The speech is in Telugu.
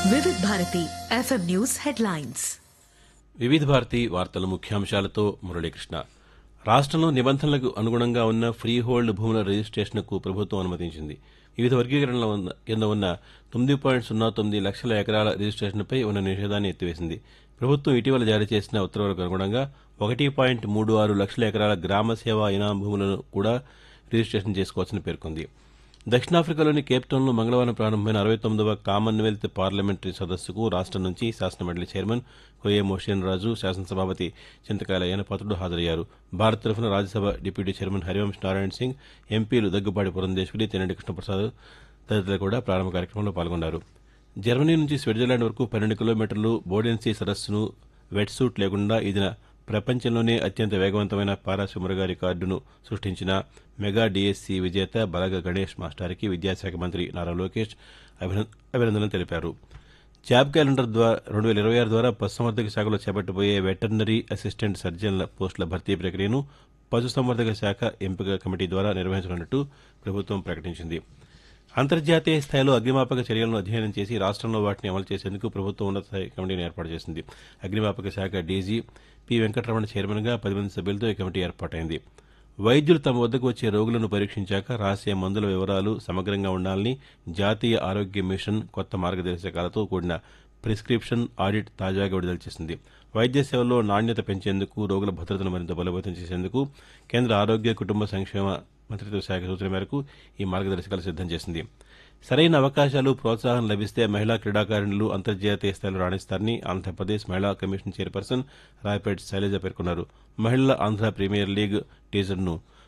వివిధ భారతి ఎఫ్ఎం న్యూస్ హెడ్లైన్స్ వివిధ భారతి వార్తల ముఖ్యాంశాలతో మురళీకృష్ణ రాష్ట్రంలో నిబంధనలకు అనుగుణంగా ఉన్న ఫ్రీ హోల్డ్ భూముల రిజిస్ట్రేషన్కు ప్రభుత్వం అనుమతించింది వివిధ వర్గీకరణల ఉన్న- కింద ఉన్న తొమ్మిది పాయింట్ సున్నా తొమ్మిది లక్షల ఎకరాల రిజిస్ట్రేషన్పై ఉన్న నిషేధాన్ని ఎత్తివేసింది ప్రభుత్వం ఇటీవల జారీ చేసిన ఉత్తర్వులకు అనుగుణంగా ఒకటి పాయింట్ మూడు ఆరు లక్షల ఎకరాల గ్రామ సేవా ఇనాం భూములను కూడా రిజిస్ట్రేషన్ చేసుకోవచ్చని పేర్కొంది దక్షిణాఫ్రికాలోని కేప్టౌన్లో మంగళవారం ప్రారంభమైన అరవై తొమ్మిదవ కామన్వెల్త్ పార్లమెంటరీ సదస్సుకు రాష్ట్రం నుంచి శాసనమండలి చైర్మన్ కొయ్య మోషేన్ రాజు శాసనసభాపతి చింతకాయల యనపత్రుడు హాజరయ్యారు భారత్ తరఫున రాజ్యసభ డిప్యూటీ చైర్మన్ హరివంశ్ నారాయణ సింగ్ ఎంపీలు దగ్గుబాటి పురంధేశ్వరి తెన్నటి కృష్ణప్రసాద్ తదితరులు కూడా ప్రారంభ కార్యక్రమంలో పాల్గొన్నారు జర్మనీ నుంచి స్విట్జర్లాండ్ వరకు పన్నెండు కిలోమీటర్లు బోడెన్సీ సరస్సును వెట్ సూట్ లేకుండా ఇది ప్రపంచంలోనే అత్యంత వేగవంతమైన పారాసిమరగా రికార్డును సృష్టించిన మెగా డిఎస్సి విజేత బలగ గణేష్ మాస్టార్కి విద్యాశాఖ మంత్రి నారా లోకేష్ అభిన- అభినందనలు తెలిపారు జాబ్ క్యాలెండర్ ద్వారా రెండు వేల ఇరవై ఆరు ద్వారా పశుసంవర్ధక శాఖలో చేపట్టబోయే వెటర్నరీ అసిస్టెంట్ సర్జన్ల పోస్టుల భర్తీ ప్రక్రియను పశుసంవర్ధక శాఖ ఎంపిక కమిటీ ద్వారా నిర్వహించనున్నట్టు ప్రభుత్వం ప్రకటించింది అంతర్జాతీయ స్థాయిలో అగ్నిమాపక చర్యలను అధ్యయనం చేసి రాష్ట్రంలో వాటిని అమలు చేసేందుకు ప్రభుత్వం ఉన్నత స్థాయి కమిటీని ఏర్పాటు చేసింది అగ్నిమాపక శాఖ డీజీ పి వెంకటరమణ చైర్మన్గా పది మంది సభ్యులతో ఈ కమిటీ ఏర్పాటైంది వైద్యులు తమ వద్దకు వచ్చే రోగులను పరీక్షించాక రాసే మందుల వివరాలు సమగ్రంగా ఉండాలని జాతీయ ఆరోగ్య మిషన్ కొత్త మార్గదర్శకాలతో కూడిన ప్రిస్క్రిప్షన్ ఆడిట్ తాజాగా విడుదల చేసింది వైద్య సేవల్లో నాణ్యత పెంచేందుకు రోగుల భద్రతను మరింత బలోపేతం చేసేందుకు కేంద్ర ఆరోగ్య కుటుంబ సంక్షేమ మంత్రిత్వ శాఖ సూచన మేరకు ఈ మార్గదర్శకాలు సిద్దం చేసింది సరైన అవకాశాలు ప్రోత్సాహం లభిస్తే మహిళా క్రీడాకారిణులు అంతర్జాతీయ స్థాయిలో రాణిస్తారని ఆంధ్రప్రదేశ్ మహిళా కమిషన్ చైర్పర్సన్ రాయపేట్ శైలజ పేర్కొన్నారు మహిళల ఆంధ్ర ప్రీమియర్ లీగ్ టీజర్ను